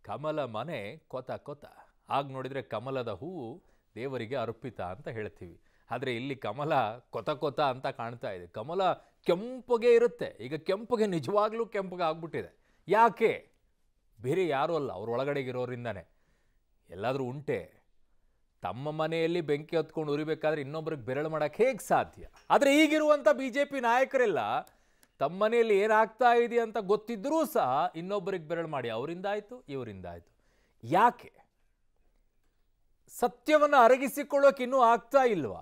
ಕಮಲ ಮನೆ ಕೊತ ಕೊತ ಆಗ ನೋಡಿದರೆ ಕಮಲದ ಹೂವು ದೇವರಿಗೆ ಅರ್ಪಿತ ಅಂತ ಹೇಳ್ತೀವಿ ಆದರೆ ಇಲ್ಲಿ ಕಮಲ ಕೊತ ಕೊತ ಅಂತ ಕಾಣ್ತಾ ಇದೆ ಕಮಲ ಕೆಂಪಗೆ ಇರುತ್ತೆ ಈಗ ಕೆಂಪಗೆ ನಿಜವಾಗ್ಲೂ ಕೆಂಪಗೆ ಆಗ್ಬಿಟ್ಟಿದೆ ಯಾಕೆ ಬೇರೆ ಯಾರೂ ಅಲ್ಲ ಅವ್ರ ಒಳಗಡೆಗಿರೋರಿಂದನೇ ಎಲ್ಲಾದರೂ ಉಂಟೆ ತಮ್ಮ ಮನೆಯಲ್ಲಿ ಬೆಂಕಿ ಹೊತ್ಕೊಂಡು ಉರಿಬೇಕಾದ್ರೆ ಇನ್ನೊಬ್ರಿಗೆ ಬೆರಳು ಮಾಡೋಕ್ಕೆ ಹೇಗೆ ಸಾಧ್ಯ ಆದರೆ ಈಗಿರುವಂಥ ಬಿ ಜೆ ಪಿ ನಾಯಕರೆಲ್ಲ ತಮ್ಮ ಮನೆಯಲ್ಲಿ ಏನಾಗ್ತಾ ಇದೆ ಅಂತ ಗೊತ್ತಿದ್ರೂ ಸಹ ಇನ್ನೊಬ್ಬರಿಗೆ ಬೆರಳು ಮಾಡಿ ಅವರಿಂದ ಆಯಿತು ಇವರಿಂದ ಆಯಿತು ಯಾಕೆ ಸತ್ಯವನ್ನು ಅರಗಿಸಿಕೊಳ್ಳೋಕೆ ಇನ್ನೂ ಆಗ್ತಾ ಇಲ್ವಾ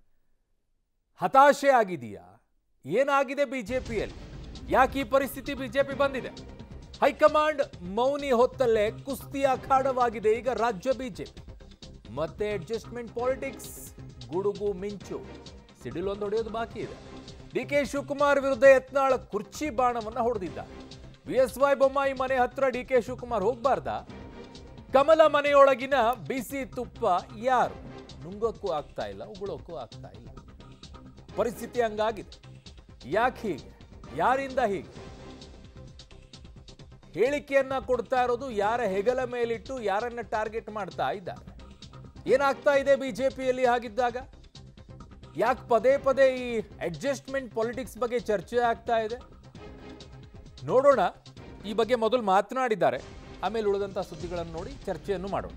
ಹತಾಶೆ ಆಗಿದೆಯಾ ಏನಾಗಿದೆ ಬಿಜೆಪಿಯಲ್ಲಿ ಯಾಕೆ ಈ ಪರಿಸ್ಥಿತಿ ಬಿಜೆಪಿ ಬಂದಿದೆ ಹೈಕಮಾಂಡ್ ಮೌನಿ ಹೊತ್ತಲ್ಲೇ ಕುಸ್ತಿ ಅಖಾಡವಾಗಿದೆ ಈಗ ರಾಜ್ಯ ಬಿಜೆಪಿ ಮತ್ತೆ ಅಡ್ಜಸ್ಟ್ಮೆಂಟ್ ಪಾಲಿಟಿಕ್ಸ್ ಗುಡುಗು ಮಿಂಚು ಸಿಡಿಲೊಂದು ಹೊಡೆಯೋದು ಬಾಕಿ ಇದೆ ಡಿ ಕೆ ಶಿವಕುಮಾರ್ ವಿರುದ್ಧ ಯತ್ನಾಳ ಕುರ್ಚಿ ಬಾಣವನ್ನ ಹೊಡೆದಿದ್ದ ಬಿ ಎಸ್ ವೈ ಬೊಮ್ಮಾಯಿ ಮನೆ ಹತ್ರ ಡಿ ಕೆ ಶಿವಕುಮಾರ್ ಹೋಗ್ಬಾರ್ದಾ ಕಮಲ ಮನೆಯೊಳಗಿನ ಬಿಸಿ ತುಪ್ಪ ಯಾರು ನುಂಗೋಕ್ಕೂ ಆಗ್ತಾ ಇಲ್ಲ ಉಗುಳೋಕ್ಕೂ ಆಗ್ತಾ ಇಲ್ಲ ಪರಿಸ್ಥಿತಿ ಹಂಗಾಗಿದೆ ಯಾಕೆ ಹೀಗೆ ಯಾರಿಂದ ಹೀಗೆ ಹೇಳಿಕೆಯನ್ನ ಕೊಡ್ತಾ ಇರೋದು ಯಾರ ಹೆಗಲ ಮೇಲಿಟ್ಟು ಯಾರನ್ನ ಟಾರ್ಗೆಟ್ ಮಾಡ್ತಾ ಇದ್ದಾರೆ ಏನಾಗ್ತಾ ಇದೆ ಬಿಜೆಪಿಯಲ್ಲಿ ಹಾಗಿದ್ದಾಗ ಯಾಕೆ ಪದೇ ಪದೇ ಈ ಅಡ್ಜಸ್ಟ್ಮೆಂಟ್ ಪಾಲಿಟಿಕ್ಸ್ ಬಗ್ಗೆ ಚರ್ಚೆ ಆಗ್ತಾ ಇದೆ ನೋಡೋಣ ಈ ಬಗ್ಗೆ ಮೊದಲು ಮಾತನಾಡಿದ್ದಾರೆ ಆಮೇಲೆ ಉಳಿದಂಥ ಸುದ್ದಿಗಳನ್ನು ನೋಡಿ ಚರ್ಚೆಯನ್ನು ಮಾಡೋಣ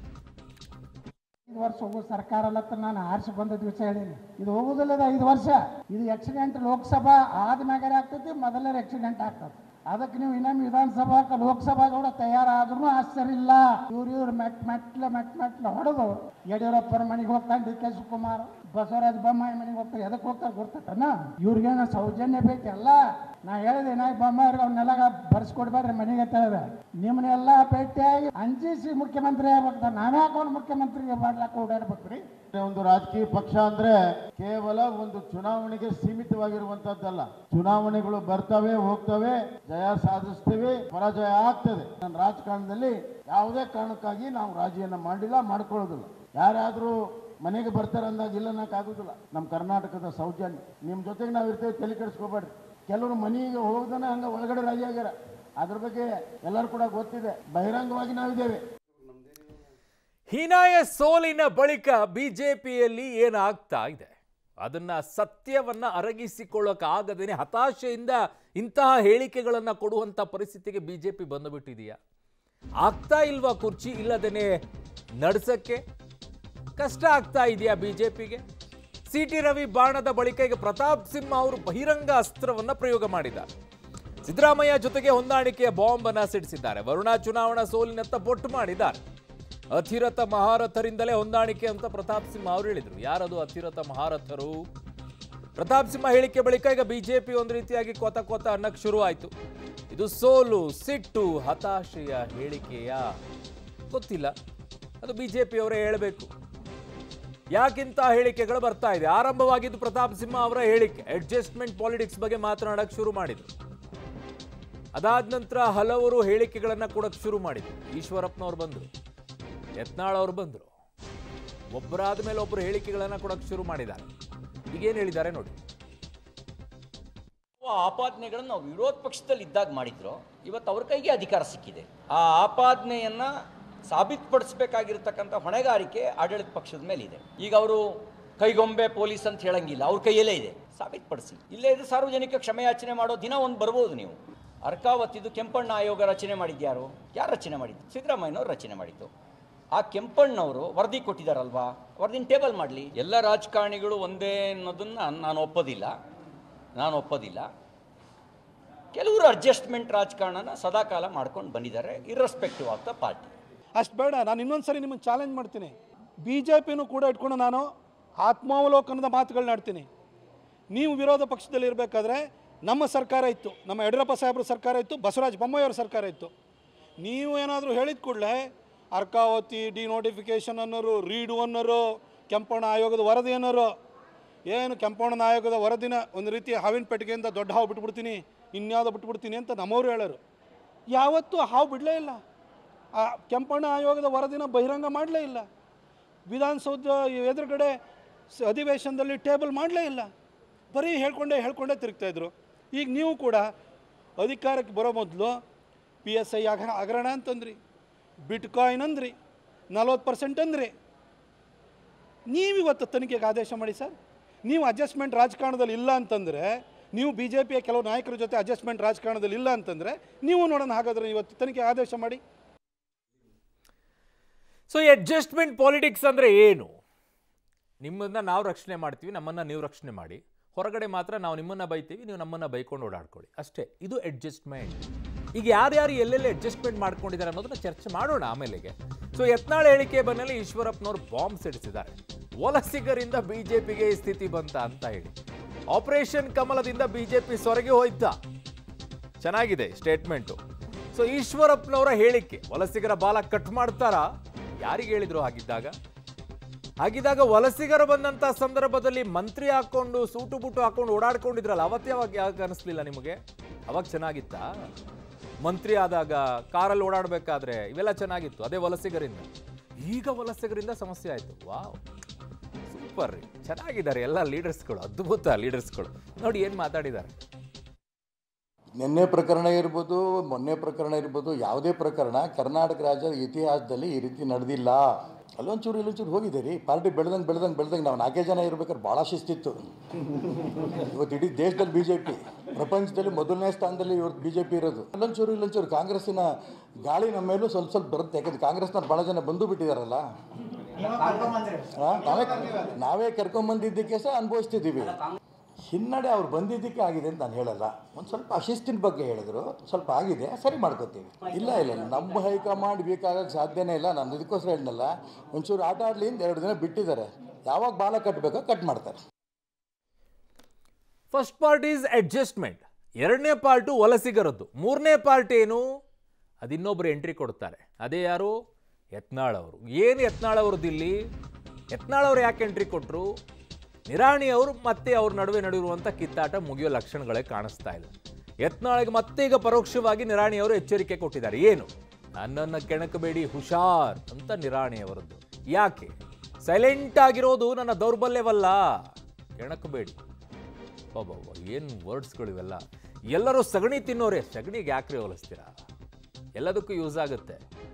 ಐದು ವರ್ಷ ಹೋಗೋ ಸರ್ಕಾರ ಅಲ್ಲತ್ತ ನಾನು ಆರಿಸಿ ಬಂದ ದಿವಸ ಹೇಳೀನಿ ಇದು ಹೋಗುದಿಲ್ಲದ ಐದು ವರ್ಷ ಇದು ಆಕ್ಸಿಡೆಂಟ್ ಲೋಕಸಭಾ ಆದ್ಮ್ಯಾಗಾರೆ ಆಗ್ತೈತಿ ಮೊದಲೇ ಆಕ್ಸಿಡೆಂಟ್ ಆಗ್ತದೆ ಅದಕ್ಕೆ ನೀವು ಇನ್ನೊಮ್ಮೆ ವಿಧಾನಸಭಾಕ್ಕೆ ಲೋಕಸಭಾ ಕೂಡ ತಯಾರಾದ್ರೂ ಆಶ್ಚರ್ಯ ಇಲ್ಲ ಇವ್ರು ಇವ್ರು ಮೆಟ್ ಮೆಟ್ಲ ಮೆಟ್ ಮೆಟ್ಲ ಹೊಡೆದು ಯಡಿಯೂರಪ್ಪರ ಮನೆಗೆ ಹೋಗ್ತಾನೆ ಡಿ ಕೆ ಶಿವಕುಮಾರ್ ಬಸವರಾಜ ಬೊಮ್ಮಾಯಿ ಮನೆಗೆ ಹೋಗ್ತಾರೆ ಎದಕ್ಕೆ ಹೋಗ್ತಾರೆ ಗೊತ್ತನ ಇವ್ರಿಗೇನು ಸೌಜನ್ಯ ಬೇಕಲ್ಲ ನಾ ಹೇಳಿದೆ ನಾ ಬೊಮ್ಮಾಯಿಗೆ ಅವ್ನೆಲ್ಲ ಬರ್ಸ್ಕೊಡ್ಬೇಡ್ರಿ ಮನೆಗೆ ಅಂತ ಹೇಳಿದೆ ನಿಮ್ಮನ್ನೆಲ್ಲ ಭೇಟಿಯಾಗಿ ಅಂಜಿಸಿ ಮುಖ್ಯಮಂತ್ರಿ ಆಗ್ಬೇಕು ನಾವ್ಯಾಕೆ ಅವ್ನು ಮುಖ್ಯಮಂತ್ರಿ ಮಾಡ್ಲಾಕ ಓಡಾಡ್ಬೇಕ್ರಿ ಒಂದು ರಾಜಕೀಯ ಪಕ್ಷ ಅಂದ್ರೆ ಕೇವಲ ಒಂದು ಚುನಾವಣೆಗೆ ಸೀಮಿತವಾಗಿರುವಂತದ್ದಲ್ಲ ಚುನಾವಣೆಗಳು ಬರ್ತವೆ ಹೋಗ್ತವೆ ಜಯ ಸಾಧಿಸ್ತೀವಿ ಪರಾಜಯ ಆಗ್ತದೆ ನನ್ನ ರಾಜಕಾರಣದಲ್ಲಿ ಯಾವುದೇ ಕಾರಣಕ್ಕಾಗಿ ನಾವು ರಾಜಿಯನ್ನ ಮಾಡಿಲ್ಲ ಮಾಡ್ಕೊಳ್ಳೋದಿಲ್ಲ ಯಾರಾದ್ರೂ ಮನೆಗೆ ಬರ್ತಾರೆ ಅಂದಾಗ ಇಲ್ಲ ಆಗುದಿಲ್ಲ ನಮ್ಮ ಕರ್ನಾಟಕದ ಸೌಜನ್ಯ ನಿಮ್ಮ ಜೊತೆಗೆ ನಾವು ಇರ್ತೇವೆ ತಲೆ ಕೆಡಿಸ್ಕೋಬೇಡ್ರಿ ಕೆಲವರು ಮನೆಗೆ ಹೋಗ್ದಾನೆ ಹಂಗ ಒಳಗಡೆ ರಾಜಿ ಆಗ್ಯಾರ ಅದ್ರ ಬಗ್ಗೆ ಎಲ್ಲರೂ ಕೂಡ ಗೊತ್ತಿದೆ ಬಹಿರಂಗವಾಗಿ ನಾವಿದ್ದೇವೆ ಹೀನಾಯ ಸೋಲಿನ ಬಳಿಕ ಬಿಜೆಪಿಯಲ್ಲಿ ಏನಾಗ್ತಾ ಇದೆ ಅದನ್ನ ಸತ್ಯವನ್ನ ಅರಗಿಸಿಕೊಳ್ಳೋಕ್ಕಾಗದೇನೆ ಹತಾಶೆಯಿಂದ ಇಂತಹ ಹೇಳಿಕೆಗಳನ್ನು ಕೊಡುವಂಥ ಪರಿಸ್ಥಿತಿಗೆ ಬಿಜೆಪಿ ಬಂದುಬಿಟ್ಟಿದೆಯಾ ಆಗ್ತಾ ಇಲ್ವಾ ಕುರ್ಚಿ ಇಲ್ಲದೇನೆ ನಡ್ಸಕ್ಕೆ ಕಷ್ಟ ಆಗ್ತಾ ಇದೆಯಾ ಬಿಜೆಪಿಗೆ ಸಿ ಟಿ ರವಿ ಬಾಣದ ಬಳಿಕ ಈಗ ಪ್ರತಾಪ್ ಸಿಂಹ ಅವರು ಬಹಿರಂಗ ಅಸ್ತ್ರವನ್ನ ಪ್ರಯೋಗ ಮಾಡಿದ್ದಾರೆ ಸಿದ್ದರಾಮಯ್ಯ ಜೊತೆಗೆ ಹೊಂದಾಣಿಕೆಯ ಬಾಂಬ್ ಅನ್ನ ಸಿಡಿಸಿದ್ದಾರೆ ವರುಣಾ ಚುನಾವಣಾ ಸೋಲಿನತ್ತ ಬೊಟ್ಟು ಮಾಡಿದ್ದಾರೆ ಅಧಿರಥ ಮಹಾರಥರಿಂದಲೇ ಹೊಂದಾಣಿಕೆ ಅಂತ ಪ್ರತಾಪ್ ಸಿಂಹ ಅವರು ಹೇಳಿದರು ಯಾರದು ಅಧಿರಥ ಮಹಾರಥರು ಪ್ರತಾಪ್ ಸಿಂಹ ಹೇಳಿಕೆ ಬಳಿಕ ಈಗ ಬಿಜೆಪಿ ಒಂದು ರೀತಿಯಾಗಿ ಕೊತ ಕೊತ ಅನ್ನಕ್ಕೆ ಶುರು ಆಯಿತು ಇದು ಸೋಲು ಸಿಟ್ಟು ಹತಾಶೆಯ ಹೇಳಿಕೆಯ ಗೊತ್ತಿಲ್ಲ ಅದು ಬಿಜೆಪಿಯವರೇ ಹೇಳಬೇಕು ಯಾಕಿಂತ ಹೇಳಿಕೆಗಳು ಬರ್ತಾ ಇದೆ ಆರಂಭವಾಗಿದ್ದು ಪ್ರತಾಪ್ ಸಿಂಹ ಅವರ ಹೇಳಿಕೆ ಅಡ್ಜಸ್ಟ್ಮೆಂಟ್ ಪಾಲಿಟಿಕ್ಸ್ ಬಗ್ಗೆ ಮಾತನಾಡಕ್ಕೆ ಶುರು ಮಾಡಿದ್ರು ಅದಾದ ನಂತರ ಹಲವರು ಹೇಳಿಕೆಗಳನ್ನ ಕೊಡಕ್ಕೆ ಶುರು ಮಾಡಿದ್ರು ಈಶ್ವರಪ್ಪನವ್ರು ಬಂದರು ಯತ್ನಾಳ್ ಅವರು ಬಂದರು ಒಬ್ಬರಾದ ಮೇಲೆ ಒಬ್ಬರು ಹೇಳಿಕೆಗಳನ್ನ ಕೊಡಕ್ಕೆ ಶುರು ಮಾಡಿದ್ದಾರೆ ಈಗೇನು ಹೇಳಿದ್ದಾರೆ ನೋಡಿ ಆ ಆಪಾದನೆಗಳನ್ನು ನಾವು ವಿರೋಧ ಪಕ್ಷದಲ್ಲಿ ಇದ್ದಾಗ ಮಾಡಿದ್ರು ಇವತ್ತು ಅವ್ರ ಕೈಗೆ ಅಧಿಕಾರ ಸಿಕ್ಕಿದೆ ಆ ಆಪಾದನೆಯನ್ನ ಸಾಬೀತುಪಡಿಸಬೇಕಾಗಿರ್ತಕ್ಕಂಥ ಹೊಣೆಗಾರಿಕೆ ಆಡಳಿತ ಪಕ್ಷದ ಮೇಲೆ ಇದೆ ಈಗ ಅವರು ಕೈಗೊಂಬೆ ಪೊಲೀಸ್ ಅಂತ ಹೇಳಂಗಿಲ್ಲ ಅವ್ರ ಕೈಯಲ್ಲೇ ಇದೆ ಸಾಬೀತುಪಡಿಸಿ ಇಲ್ಲೇ ಇದು ಸಾರ್ವಜನಿಕ ಕ್ಷಮೆಯಾಚನೆ ಮಾಡೋ ದಿನ ಒಂದು ಬರ್ಬೋದು ನೀವು ಅರ್ಕಾವತಿದು ಕೆಂಪಣ್ಣ ಆಯೋಗ ರಚನೆ ಮಾಡಿದ್ಯಾರು ಯಾರು ರಚನೆ ಮಾಡಿದ್ದು ಸಿದ್ದರಾಮಯ್ಯನವ್ರು ರಚನೆ ಮಾಡಿದ್ದು ಆ ಕೆಂಪಣ್ಣವರು ವರದಿ ಕೊಟ್ಟಿದ್ದಾರಲ್ವಾ ವರದಿನ ಟೇಬಲ್ ಮಾಡಲಿ ಎಲ್ಲ ರಾಜಕಾರಣಿಗಳು ಒಂದೇ ಅನ್ನೋದನ್ನು ನಾನು ಒಪ್ಪೋದಿಲ್ಲ ನಾನು ಒಪ್ಪೋದಿಲ್ಲ ಕೆಲವರು ಅಡ್ಜಸ್ಟ್ಮೆಂಟ್ ರಾಜಕಾರಣನ ಸದಾಕಾಲ ಮಾಡ್ಕೊಂಡು ಬಂದಿದ್ದಾರೆ ಇರ್ರೆಸ್ಪೆಕ್ಟಿವ್ ಆಫ್ ದ ಪಾರ್ಟಿ ಅಷ್ಟು ಬೇಡ ನಾನು ಇನ್ನೊಂದು ಸರಿ ನಿಮ್ಮನ್ನು ಚಾಲೆಂಜ್ ಮಾಡ್ತೀನಿ ಬಿ ಜೆ ಪಿನೂ ಕೂಡ ಇಟ್ಕೊಂಡು ನಾನು ಆತ್ಮಾವಲೋಕನದ ಮಾತುಗಳನ್ನ ಆಡ್ತೀನಿ ನೀವು ವಿರೋಧ ಪಕ್ಷದಲ್ಲಿ ಇರಬೇಕಾದ್ರೆ ನಮ್ಮ ಸರ್ಕಾರ ಇತ್ತು ನಮ್ಮ ಯಡಿಯೂರಪ್ಪ ಸಾಹೇಬ್ರ ಸರ್ಕಾರ ಇತ್ತು ಬಸವರಾಜ ಬೊಮ್ಮಾಯಿಯವ್ರ ಸರ್ಕಾರ ಇತ್ತು ನೀವು ಏನಾದರೂ ಹೇಳಿದ ಕೂಡಲೇ ಅರ್ಕಾವತಿ ಡಿ ನೋಟಿಫಿಕೇಷನ್ ಅನ್ನೋರು ರೀಡು ಅನ್ನೋರು ಕೆಂಪಣ್ಣ ಆಯೋಗದ ವರದಿ ಅನ್ನೋರು ಏನು ಕೆಂಪಣ್ಣನ ಆಯೋಗದ ವರದಿನ ಒಂದು ರೀತಿ ಹಾವಿನ ಪೆಟ್ಟಿಗೆಯಿಂದ ದೊಡ್ಡ ಹಾವು ಬಿಟ್ಬಿಡ್ತೀನಿ ಇನ್ಯಾವುದೋ ಬಿಟ್ಬಿಡ್ತೀನಿ ಅಂತ ನಮ್ಮವ್ರು ಹೇಳೋರು ಯಾವತ್ತೂ ಹಾವು ಬಿಡಲೇ ಇಲ್ಲ ಆ ಕೆಂಪಣ್ಣ ಆಯೋಗದ ವರದಿನ ಬಹಿರಂಗ ಮಾಡಲೇ ಇಲ್ಲ ವಿಧಾನಸೌಧ ಎದುರುಗಡೆ ಸ- ಅಧಿವೇಶನದಲ್ಲಿ ಟೇಬಲ್ ಮಾಡಲೇ ಇಲ್ಲ ಬರೀ ಹೇಳ್ಕೊಂಡೇ ಹೇಳ್ಕೊಂಡೇ ತಿರುಗ್ತಾಯಿದ್ರು ಈಗ ನೀವು ಕೂಡ ಅಧಿಕಾರಕ್ಕೆ ಬರೋ ಮೊದಲು ಪಿ ಎಸ್ ಐ ಹಗರಣ ಅಂತಂದ್ರಿ ಬಿಟ್ಕಾಯಿನ್ ಅಂದ್ರಿ ನಲ್ವತ್ತು ಪರ್ಸೆಂಟ್ ಅಂದ್ರಿ ನೀವಿವತ್ತು ತನಿಖೆಗೆ ಆದೇಶ ಮಾಡಿ ಸರ್ ನೀವು ಅಡ್ಜಸ್ಟ್ಮೆಂಟ್ ರಾಜಕಾರಣದಲ್ಲಿ ಇಲ್ಲ ಅಂತಂದರೆ ನೀವು ಬಿ ಜೆ ಪಿಯ ಕೆಲವು ನಾಯಕರ ಜೊತೆ ಅಡ್ಜಸ್ಟ್ಮೆಂಟ್ ರಾಜಕಾರಣದಲ್ಲಿ ಇಲ್ಲ ಅಂತಂದರೆ ನೀವು ನೋಡೋಣ ಹಾಗಾದರೆ ಇವತ್ತು ತನಿಖೆ ಆದೇಶ ಮಾಡಿ ಸೊ ಅಡ್ಜಸ್ಟ್ಮೆಂಟ್ ಪಾಲಿಟಿಕ್ಸ್ ಅಂದರೆ ಏನು ನಿಮ್ಮನ್ನ ನಾವು ರಕ್ಷಣೆ ಮಾಡ್ತೀವಿ ನಮ್ಮನ್ನು ನೀವು ರಕ್ಷಣೆ ಮಾಡಿ ಹೊರಗಡೆ ಮಾತ್ರ ನಾವು ನಿಮ್ಮನ್ನು ಬೈತೀವಿ ನೀವು ನಮ್ಮನ್ನು ಬೈಕೊಂಡು ಓಡಾಡ್ಕೊಳ್ಳಿ ಅಷ್ಟೇ ಇದು ಅಡ್ಜಸ್ಟ್ಮೆಂಟ್ ಈಗ ಯಾರ್ಯಾರು ಎಲ್ಲೆಲ್ಲಿ ಅಡ್ಜಸ್ಟ್ಮೆಂಟ್ ಮಾಡ್ಕೊಂಡಿದ್ದಾರೆ ಅನ್ನೋದನ್ನ ಚರ್ಚೆ ಮಾಡೋಣ ಆಮೇಲೆಗೆ ಸೊ ಯತ್ನಾಳ್ ಹೇಳಿಕೆ ಬಂದಲ್ಲಿ ಈಶ್ವರಪ್ಪನವರು ಬಾಂಬ್ ಸಿಡಿಸಿದ್ದಾರೆ ವಲಸಿಗರಿಂದ ಬಿಜೆಪಿಗೆ ಈ ಸ್ಥಿತಿ ಬಂತ ಅಂತ ಹೇಳಿ ಆಪರೇಷನ್ ಕಮಲದಿಂದ ಬಿಜೆಪಿ ಸೊರಗಿ ಹೋಯ್ತಾ ಚೆನ್ನಾಗಿದೆ ಸ್ಟೇಟ್ಮೆಂಟು ಸೊ ಈಶ್ವರಪ್ಪನವರ ಹೇಳಿಕೆ ವಲಸಿಗರ ಬಾಲ ಕಟ್ ಮಾಡ್ತಾರಾ ಯಾರಿಗೆ ಹೇಳಿದ್ರು ಹಾಗಿದ್ದಾಗ ಹಾಗಿದ್ದಾಗ ವಲಸಿಗರು ಬಂದಂತ ಸಂದರ್ಭದಲ್ಲಿ ಮಂತ್ರಿ ಹಾಕೊಂಡು ಸೂಟು ಬುಟ್ಟು ಹಾಕೊಂಡು ಓಡಾಡ್ಕೊಂಡಿದ್ರಲ್ಲ ಅವತ್ತೇ ಅವಾಗ ಯಾಕೆ ಅನಿಸ್ಲಿಲ್ಲ ನಿಮಗೆ ಅವಾಗ ಚೆನ್ನಾಗಿತ್ತಾ ಮಂತ್ರಿ ಆದಾಗ ಕಾರಲ್ಲಿ ಓಡಾಡಬೇಕಾದ್ರೆ ಇವೆಲ್ಲ ಚೆನ್ನಾಗಿತ್ತು ಅದೇ ವಲಸಿಗರಿಂದ ಈಗ ವಲಸಿಗರಿಂದ ಸಮಸ್ಯೆ ಆಯಿತು ವಾವ್ ಸೂಪರ್ ರೀ ಚೆನ್ನಾಗಿದ್ದಾರೆ ಎಲ್ಲ ಲೀಡರ್ಸ್ಗಳು ಅದ್ಭುತ ಲೀಡರ್ಸ್ಗಳು ನೋಡಿ ಏನು ಮಾತಾಡಿದ್ದಾರೆ ನಿನ್ನೆ ಪ್ರಕರಣ ಇರ್ಬೋದು ಮೊನ್ನೆ ಪ್ರಕರಣ ಇರ್ಬೋದು ಯಾವುದೇ ಪ್ರಕರಣ ಕರ್ನಾಟಕ ರಾಜ್ಯದ ಇತಿಹಾಸದಲ್ಲಿ ಈ ರೀತಿ ನಡೆದಿಲ್ಲ ಅಲ್ಲೊಂಚೂರು ಇಲ್ಲೊಂಚೂರು ಹೋಗಿದೆ ರೀ ಪಾರ್ಟಿ ಬೆಳೆದಂಗೆ ಬೆಳೆದಂಗೆ ಬೆಳೆದಂಗೆ ನಾವು ನಾಲ್ಕೇ ಜನ ಇರ್ಬೇಕಾದ್ರೆ ಭಾಳ ಶಿಸ್ತಿತ್ತು ಇವತ್ತು ಇಡೀ ದೇಶದಲ್ಲಿ ಬಿ ಜೆ ಪಿ ಪ್ರಪಂಚದಲ್ಲಿ ಮೊದಲನೇ ಸ್ಥಾನದಲ್ಲಿ ಇವತ್ತು ಬಿ ಜೆ ಪಿ ಇರೋದು ಅಲ್ಲೊಂಚೂರು ಇಲ್ಲೊಂಚೂರು ಕಾಂಗ್ರೆಸ್ಸಿನ ಗಾಳಿ ನಮ್ಮ ಮೇಲೂ ಸ್ವಲ್ಪ ಸ್ವಲ್ಪ ಬರುತ್ತೆ ಯಾಕಂದ್ರೆ ಕಾಂಗ್ರೆಸ್ನವ್ರು ಭಾಳ ಜನ ಬಂದು ಬಿಟ್ಟಿದಾರಲ್ಲ ಆ, ನಾವೇ ನಾವೇ ಕರ್ಕೊಂಬಂದಿದ್ದಕ್ಕೆ ಸಹ ಅನುಭವಿಸ್ತಿದ್ದೀವಿ ಹಿನ್ನಡೆ ಅವ್ರು ಬಂದಿದ್ದಕ್ಕೆ ಆಗಿದೆ ಅಂತ ನಾನು ಹೇಳಲ್ಲ ಒಂದು ಸ್ವಲ್ಪ ಅಶಿಸ್ತಿನ ಬಗ್ಗೆ ಹೇಳಿದ್ರು ಸ್ವಲ್ಪ ಆಗಿದೆ ಸರಿ ಮಾಡ್ಕೋತೀವಿ ಇಲ್ಲ ಇಲ್ಲ ಇಲ್ಲ, ನಮ್ಮ ಹೈಕಮಾಂಡ್ ಬೇಕಾಗಕ್ಕೆ ಸಾಧ್ಯನೇ ಇಲ್ಲ ನಾನು ಇದಕ್ಕೋಸ್ಕರ ಹೇಳಿದ್ನಲ್ಲ ಒಂಚೂರು ಆಟ ಆಡಲಿ ಅಂತ ಎರಡು ದಿನ ಬಿಟ್ಟಿದ್ದಾರೆ ಯಾವಾಗ ಬಾಲ ಕಟ್ಟಬೇಕೋ ಕಟ್ ಮಾಡ್ತಾರೆ ಫಸ್ಟ್ ಪಾರ್ಟ್ ಈಸ್ ಅಡ್ಜಸ್ಟ್ಮೆಂಟ್ ಎರಡನೇ ಪಾರ್ಟು ವಲಸಿಗರದ್ದು ಮೂರನೇ ಪಾರ್ಟ್ ಏನು ಅದಿನ್ನೊಬ್ರು ಎಂಟ್ರಿ ಕೊಡ್ತಾರೆ ಅದೇ ಯಾರು ಯತ್ನಾಳ್ ಅವರು ಏನು ಯತ್ನಾಳ್ ಅವ್ರದ್ದು ಇಲ್ಲಿ ಯತ್ನಾಳ್ ಅವರು ಯಾಕೆ ಎಂಟ್ರಿ ಕೊಟ್ಟರು ನಿರಾಣಿ ಅವರು ಮತ್ತೆ ಅವ್ರ ನಡುವೆ ನಡೆಯುವಂಥ ಕಿತ್ತಾಟ ಮುಗಿಯೋ ಲಕ್ಷಣಗಳೇ ಕಾಣಿಸ್ತಾ ಇದೆ ಯತ್ನಾಳಿಗೆ ಮತ್ತೆ ಈಗ ಪರೋಕ್ಷವಾಗಿ ನಿರಾಣಿ ಅವರು ಎಚ್ಚರಿಕೆ ಕೊಟ್ಟಿದ್ದಾರೆ ಏನು ನನ್ನನ್ನು ಕೆಣಕಬೇಡಿ ಹುಷಾರ್ ಅಂತ ನಿರಾಣಿ ಅವರದ್ದು ಯಾಕೆ ಸೈಲೆಂಟ್ ಆಗಿರೋದು ನನ್ನ ದೌರ್ಬಲ್ಯವಲ್ಲ ಕೆಣಕಬೇಡಿ ಬಾಬಾ ಏನು ವರ್ಡ್ಸ್ಗಳು ಇವೆಲ್ಲ ಎಲ್ಲರೂ ಸಗಣಿ ತಿನ್ನೋರೆ ಸಗಣಿಗೆ ಯಾಕ್ರಿ ಹೋಲಿಸ್ತೀರಾ ಎಲ್ಲದಕ್ಕೂ ಯೂಸ್ ಆಗುತ್ತೆ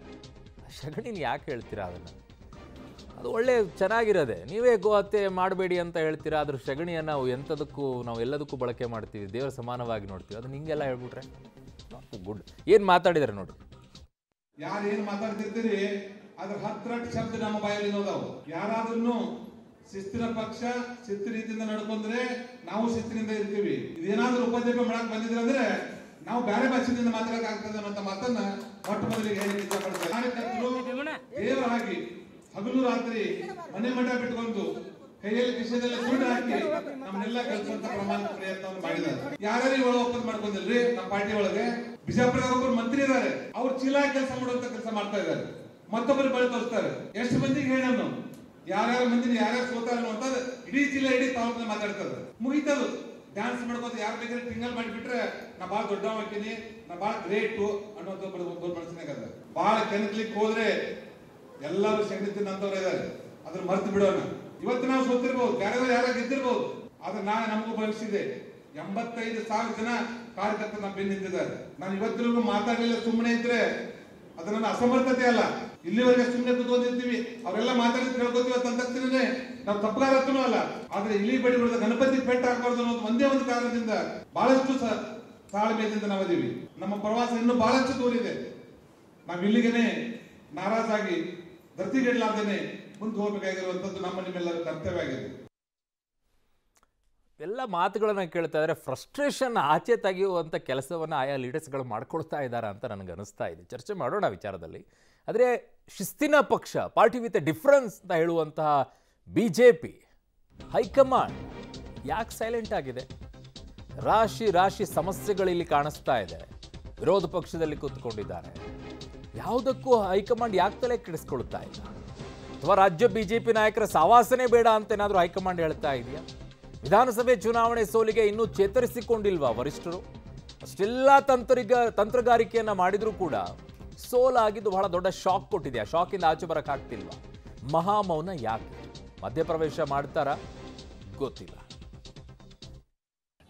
ಸಗಣಿನ ಯಾಕೆ ಹೇಳ್ತೀರಾ ಅದನ್ನು ಅದು ಒಳ್ಳೆ ಚೆನ್ನಾಗಿರೋದೆ ನೀವೇ ಗೋಹತ್ಯೆ ಮಾಡಬೇಡಿ ಅಂತ ಹೇಳ್ತೀರಾ ಅದ್ರ ಸಗಣಿಯನ್ನು ನಾವು ಎಂಥದಕ್ಕೂ ನಾವು ಎಲ್ಲದಕ್ಕೂ ಬಳಕೆ ಮಾಡ್ತೀವಿ ದೇವರ ಸಮಾನವಾಗಿ ನೋಡ್ತೀವಿ ಅದನ್ನ ಹಿಂಗೆಲ್ಲ ಹೇಳ್ಬಿಟ್ರೆ ಗುಡ್ ಏನು ಮಾತಾಡಿದ್ದಾರೆ ನೋಡಿ ಯಾರು ಏನ್ ಮಾತಾಡ್ತಿರ್ತೀರಿ ಅದ್ರ ಹತ್ರಟ್ಟು ಶಬ್ದ ನಮ್ಮ ಬಾಯಲ್ಲಿ ಇರೋದವು ಯಾರಾದ್ರೂ ಶಿಸ್ತಿನ ಪಕ್ಷ ಶಿಸ್ತು ರೀತಿಯಿಂದ ನಡ್ಕೊಂಡ್ರೆ ನಾವು ಶಿಸ್ತಿನಿಂದ ಇರ್ತೀವಿ ಇದೇನಾದ್ರೂ ಉಪದ್ರವ ಮಾಡಕ್ ಬಂದಿದ್ರೆ ಅಂದ್ರೆ ನಾವು ಬೇರೆ ಭಾಷೆಯಿಂದ ಮಾತಾಡಕ್ ಆಗ್ತದೆ ಅನ್ನೋ ಮಾತನ್ನ ಮೊಟ್ಟ ಮೊದಲಿಗೆ ಹೇಳಿ ಇಷ್ಟಪಡ್ತಾರೆ ಕಾರ್ಯಕರ್ತರು ದೇವರ ಹಾಗೆ ಹಗಲು ರಾತ್ರಿ ಮನೆ ಮಠ ಬಿಟ್ಕೊಂಡು ಕೈಯಲ್ಲಿ ಕಿಶದಲ್ಲಿ ದುಡ್ಡು ಹಾಕಿ ನಮ್ಮನ್ನೆಲ್ಲ ಕಲಿಸುವಂತ ಪ್ರಮಾಣ ಪ್ರಯತ್ನವನ್ನು ಮಾಡಿದ್ದಾರೆ ಯಾರ್ಯಾರು ಒಳ ಒಪ್ಪಂದ ಮಾಡ್ಕೊಂಡಿಲ್ರಿ ನಮ್ಮ ಪಾರ್ಟಿ ಒಳಗೆ ಬಿಜಾಪುರದಾಗ ಒಬ್ಬರು ಮಂತ್ರಿ ಇದಾರೆ ಅವ್ರು ಚೀಲ ಕೆಲಸ ಮಾಡುವಂತ ಕೆಲಸ ಮಾಡ್ತಾ ಇದ್ದಾರೆ ಮತ್ತೊಬ್ಬರು ಬಳಿ ತೋರಿಸ್ತಾರೆ ಎಷ್ಟು ಮಂದಿಗೆ ಹೇಳ ನಾವು ಯಾರ್ಯಾರ ಮಂದಿನ ಯಾರ್ಯಾರು ಸೋತಾರ ಅನ್ನುವಂಥದ್ದು ಇಡೀ ಜಿಲ್ಲೆ ಇಡೀ ತಾಲೂಕಿನ ಮಾತಾಡ್ತದೆ ಮುಗಿತದು ಡ್ಯಾನ್ಸ್ ಮಾಡ್ಕೋತ ಯಾರು ಬೇಕಾದ್ರೆ ಟಿಂಗಲ್ ಮಾಡಿಬಿಟ್ರೆ ನಾ ಬಾಳ ದೊಡ್ಡ ಹಾಕಿನಿ ನಾ ಬಾಳ ಗ್ರೇಟು ಅನ್ನೋದು ಒಬ್ಬರು ದೊಡ್ಡ ಮನಸ್ಸಿನಾಗ ಅದ ಬಾಳ ಕೆಣಕ್ಲಿಕ್ಕೆ ಹೋದ್ರೆ ಎಲ್ಲರೂ ಸೆಗಣಿ ತಿನ್ನಂತವ್ರು ಇದ್ದಾರೆ ಅದ್ರ ಮರ್ತು ಬಿಡೋಣ ಇವತ್ತು ನಾವು ಸೋತಿರ್ಬೋದು ಬೇರೆದವ್ರು ಯಾರ ಗೆದ್ದಿರ್ಬೋದು ಆದ್ರೆ ನಾಳೆ ನಮಗೂ ಭವಿಷ್ಯ ಇದೆ ಎಂಬತ್ತೈದು ಸಾವಿರ ಜನ ಕಾರ್ಯಕರ್ತರು ನಮ್ಮ ಬೆನ್ನು ನಿಂತಿದ್ದಾರೆ ನಾನು ಇವತ್ತಿಗೂ ಮಾತಾಡಲಿಲ್ಲ ಸುಮ್ಮನೆ ಇದ್ರೆ ಅದು ನನ್ನ ಅಸಮರ್ಥತೆ ಅಲ್ಲ ಇಲ್ಲಿವರೆಗೆ ಸುಮ್ಮನೆ ಕೂತ್ಕೊಂಡಿರ್ತೀವಿ ಅವರೆಲ್ಲ ಮಾತಾಡಿ ಕೇಳ್ಕೊತೀವಿ ಅಂತ ತಕ್ಷಣನೇ ನಾವು ತಪ್ಪಗಾರಕ್ಕೂ ಅಲ್ಲ ಆದ್ರೆ ಇಲಿ ಬಡಿ ಬಿಡದ ಗಣಪತಿ ಪೆಟ್ಟ ಹಾಕಬಾರ್ದು ಅನ್ನೋದು ಒಂದೇ ಒಂದು ಕಾರಣದಿಂದ ಬಹಳಷ್ಟು ಸ- ತಾಳ್ಮೆಯಿಂದ ನಾವದೀವಿ ನಮ್ಮ ಪ್ರವಾಸ ಇನ್ನೂ ಬಹಳಷ್ಟು ದೂರ ಇದೆ ನಾವು ಇಲ್ಲಿಗೆನೆ ನಾರಾಜಾಗಿ ಧರ್ತಿಗೆಡ್ಲಾರ್ದೇನೆ ಮುಂದೆ ಹೋಗ್ಬೇಕಾಗಿರುವಂತದ್ದು ನಮ್ಮ ನಿಮ್ಮೆಲ್ಲರ ಕರ್ತವ್ಯ ಆಗಿದೆ ಎಲ್ಲ ಮಾತುಗಳನ್ನು ಕೇಳ್ತಾ ಇದ್ದಾರೆ ಫ್ರಸ್ಟ್ರೇಷನ್ ಆಚೆ ತೆಗೆಯುವಂಥ ಕೆಲಸವನ್ನು ಆಯಾ ಲೀಡರ್ಸ್ಗಳು ಮಾಡ್ಕೊಳ್ತಾ ಇದ್ದಾರೆ ಅಂತ ನನಗೆ ಅನಿಸ್ತಾ ಇದೆ ಚರ್ಚೆ ಮಾಡೋಣ ವಿಚಾರದಲ್ಲಿ ಆದರೆ ಶಿಸ್ತಿನ ಪಕ್ಷ ಪಾರ್ಟಿ ವಿತ್ ಎ ಡಿಫ್ರೆನ್ಸ್ ಅಂತ ಹೇಳುವಂತಹ ಬಿ ಜೆ ಪಿ ಹೈಕಮಾಂಡ್ ಯಾಕೆ ಸೈಲೆಂಟ್ ಆಗಿದೆ ರಾಶಿ ರಾಶಿ ಸಮಸ್ಯೆಗಳಿಲ್ಲಿ ಕಾಣಿಸ್ತಾ ಇದೆ ವಿರೋಧ ಪಕ್ಷದಲ್ಲಿ ಕೂತ್ಕೊಂಡಿದ್ದಾರೆ ಯಾವುದಕ್ಕೂ ಹೈಕಮಾಂಡ್ ಯಾಕೆ ತಲೆ ಕೆಡಿಸ್ಕೊಳ್ತಾ ಇಲ್ಲ ಅಥವಾ ರಾಜ್ಯ ಬಿಜೆಪಿ ನಾಯಕರ ಸಾವಾಸನೆ ಬೇಡ ಅಂತ ಏನಾದರೂ ಹೈಕಮಾಂಡ್ ಹೇಳ್ತಾ ಇದೆಯಾ ವಿಧಾನಸಭೆ ಚುನಾವಣೆ ಸೋಲಿಗೆ ಇನ್ನೂ ಚೇತರಿಸಿಕೊಂಡಿಲ್ವಾ ವರಿಷ್ಠರು ಅಷ್ಟೆಲ್ಲ ತಂತ್ರಿಗ ತಂತ್ರಗಾರಿಕೆಯನ್ನ ಮಾಡಿದ್ರೂ ಕೂಡ ಸೋಲಾಗಿದ್ದು ಬಹಳ ದೊಡ್ಡ ಶಾಕ್ ಕೊಟ್ಟಿದೆ ಆ ಶಾಕಿಂದ ಆಚೆ ಬರಕ್ಕಾಗ್ತಿಲ್ವಾ ಮಹಾಮೌನ ಯಾಕೆ ಮಧ್ಯಪ್ರವೇಶ ಮಾಡ್ತಾರಾ ಗೊತ್ತಿಲ್ಲ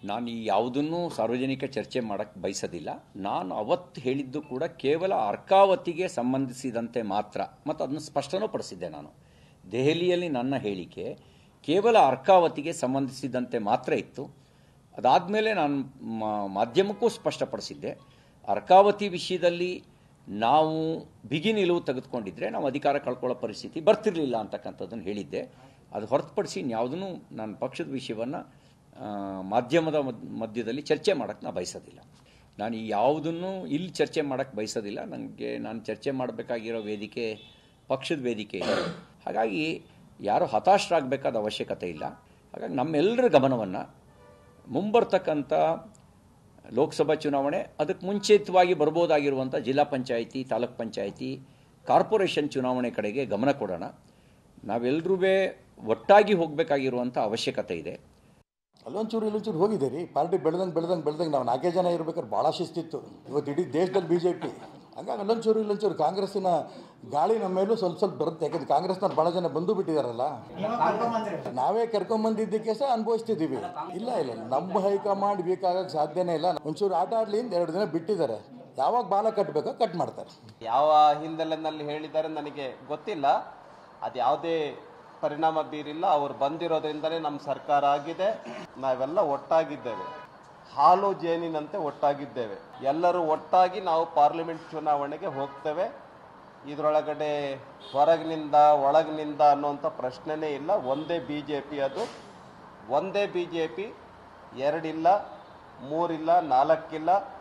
ನಾನು ಈ ಯಾವುದನ್ನು ಸಾರ್ವಜನಿಕ ಚರ್ಚೆ ಮಾಡೋಕ್ಕೆ ಬಯಸೋದಿಲ್ಲ ನಾನು ಅವತ್ತು ಹೇಳಿದ್ದು ಕೂಡ ಕೇವಲ ಅರ್ಕಾವತಿಗೆ ಸಂಬಂಧಿಸಿದಂತೆ ಮಾತ್ರ ಮತ್ತು ಅದನ್ನು ಸ್ಪಷ್ಟನೂ ಪಡಿಸಿದ್ದೆ ನಾನು ದೆಹಲಿಯಲ್ಲಿ ನನ್ನ ಹೇಳಿಕೆ ಕೇವಲ ಅರ್ಕಾವತಿಗೆ ಸಂಬಂಧಿಸಿದಂತೆ ಮಾತ್ರ ಇತ್ತು ಅದಾದಮೇಲೆ ನಾನು ಮಾ- ಮಾಧ್ಯಮಕ್ಕೂ ಸ್ಪಷ್ಟಪಡಿಸಿದ್ದೆ ಅರ್ಕಾವತಿ ವಿಷಯದಲ್ಲಿ ನಾವು ಬಿಗಿ ನಿಲುವು ತೆಗೆದುಕೊಂಡಿದ್ರೆ ನಾವು ಅಧಿಕಾರ ಕಳ್ಕೊಳ್ಳೋ ಪರಿಸ್ಥಿತಿ ಬರ್ತಿರಲಿಲ್ಲ ಅಂತಕ್ಕಂಥದ್ದನ್ನು ಹೇಳಿದ್ದೆ ಅದು ಹೊರತುಪಡಿಸಿ ಇನ್ಯಾವುದೂ ನನ್ನ ಪಕ್ಷದ ವಿಷಯವನ್ನು ಮಾಧ್ಯಮದ ಮದ್- ಮಧ್ಯದಲ್ಲಿ ಚರ್ಚೆ ಮಾಡೋಕ್ಕೆ ನಾನು ಬಯಸೋದಿಲ್ಲ ನಾನು ಈ ಯಾವುದನ್ನು ಇಲ್ಲಿ ಚರ್ಚೆ ಮಾಡೋಕ್ಕೆ ಬಯಸೋದಿಲ್ಲ ನನಗೆ ನಾನು ಚರ್ಚೆ ಮಾಡಬೇಕಾಗಿರೋ ವೇದಿಕೆ ಪಕ್ಷದ ವೇದಿಕೆ ಇದೆ ಹಾಗಾಗಿ ಯಾರು ಹತಾಶರಾಗಬೇಕಾದ ಅವಶ್ಯಕತೆ ಇಲ್ಲ ಹಾಗಾಗಿ ನಮ್ಮೆಲ್ಲರ ಗಮನವನ್ನು ಮುಂಬರ್ತಕ್ಕಂಥ ಲೋಕಸಭಾ ಚುನಾವಣೆ ಅದಕ್ಕೆ ಮುಂಚಿತವಾಗಿ ಬರ್ಬೋದಾಗಿರುವಂಥ ಜಿಲ್ಲಾ ಪಂಚಾಯಿತಿ ತಾಲೂಕ್ ಪಂಚಾಯಿತಿ ಕಾರ್ಪೊರೇಷನ್ ಚುನಾವಣೆ ಕಡೆಗೆ ಗಮನ ಕೊಡೋಣ ನಾವೆಲ್ಲರೂ ಒಟ್ಟಾಗಿ ಹೋಗಬೇಕಾಗಿರುವಂಥ ಅವಶ್ಯಕತೆ ಇದೆ ಅಲ್ಲೊಂಚೂರು ಇಲ್ಲೊಂಚೂರು ಹೋಗಿದೆ ರೀ ಪಾರ್ಟಿ ಬೆಳೆದಂಗೆ ಬೆಳೆದಂಗೆ ಬೆಳೆದಂಗೆ ನಾವು ನಾಲ್ಕೇ ಜನ ಇರ್ಬೇಕಾದ್ರೆ ಭಾಳ ಶಿಸ್ತಿತ್ತು ಇವತ್ತು ಇಡೀ ದೇಶದಲ್ಲಿ ಬಿ ಜೆ ಪಿ ಹಂಗಾಗಿ ಅಲ್ಲೊಂಚೂರು ಇಲ್ಲೊಂಚೂರು ಕಾಂಗ್ರೆಸ್ಸಿನ ಗಾಳಿ ನಮ್ಮ ಮೇಲೂ ಸ್ವಲ್ಪ ಸ್ವಲ್ಪ ಬರುತ್ತೆ ಯಾಕಂದ್ರೆ ಕಾಂಗ್ರೆಸ್ನವ್ರು ಭಾಳ ಜನ ಬಂದು ಬಿಟ್ಟಿದಾರಲ್ಲ ನಾವೇ ಕರ್ಕೊಂಬಂದಿದ್ದಕ್ಕೆ ಸಹ ಅನುಭವಿಸ್ತಿದ್ದೀವಿ ಇಲ್ಲ ಇಲ್ಲ ನಮ್ಮ ಹೈಕಮಾಂಡ್ ಬೇಕಾಗಕ್ಕೆ ಸಾಧ್ಯನೇ ಇಲ್ಲ ಒಂಚೂರು ಆಟ ಆಡಲಿ ಅಂತ ಎರಡು ದಿನ ಬಿಟ್ಟಿದ್ದಾರೆ ಯಾವಾಗ ಬಾಲ ಕಟ್ಟಬೇಕೋ ಕಟ್ ಮಾಡ್ತಾರೆ ಯಾವ ಹಿನ್ನೆಲೆಯಲ್ಲಿ ಹೇಳಿದ್ದಾರೆ ನನಗೆ ಗೊತ್ತಿಲ್ಲ ಅದು ಯಾವುದೇ ಪರಿಣಾಮ ಬೀರಿಲ್ಲ ಅವ್ರು ಬಂದಿರೋದ್ರಿಂದಲೇ ನಮ್ಮ ಸರ್ಕಾರ ಆಗಿದೆ ನಾವೆಲ್ಲ ಒಟ್ಟಾಗಿದ್ದೇವೆ ಹಾಲು ಜೇನಿನಂತೆ ಒಟ್ಟಾಗಿದ್ದೇವೆ ಎಲ್ಲರೂ ಒಟ್ಟಾಗಿ ನಾವು ಪಾರ್ಲಿಮೆಂಟ್ ಚುನಾವಣೆಗೆ ಹೋಗ್ತೇವೆ ಇದರೊಳಗಡೆ ಹೊರಗಿನಿಂದ ಒಳಗಿನಿಂದ ಅನ್ನುವಂಥ ಪ್ರಶ್ನೆನೇ ಇಲ್ಲ ಒಂದೇ ಬಿ ಜೆ ಪಿ ಅದು ಒಂದೇ ಬಿ ಜೆ ಪಿ ಎರಡಿಲ್ಲ ಮೂರಿಲ್ಲ ನಾಲ್ಕಿಲ್ಲ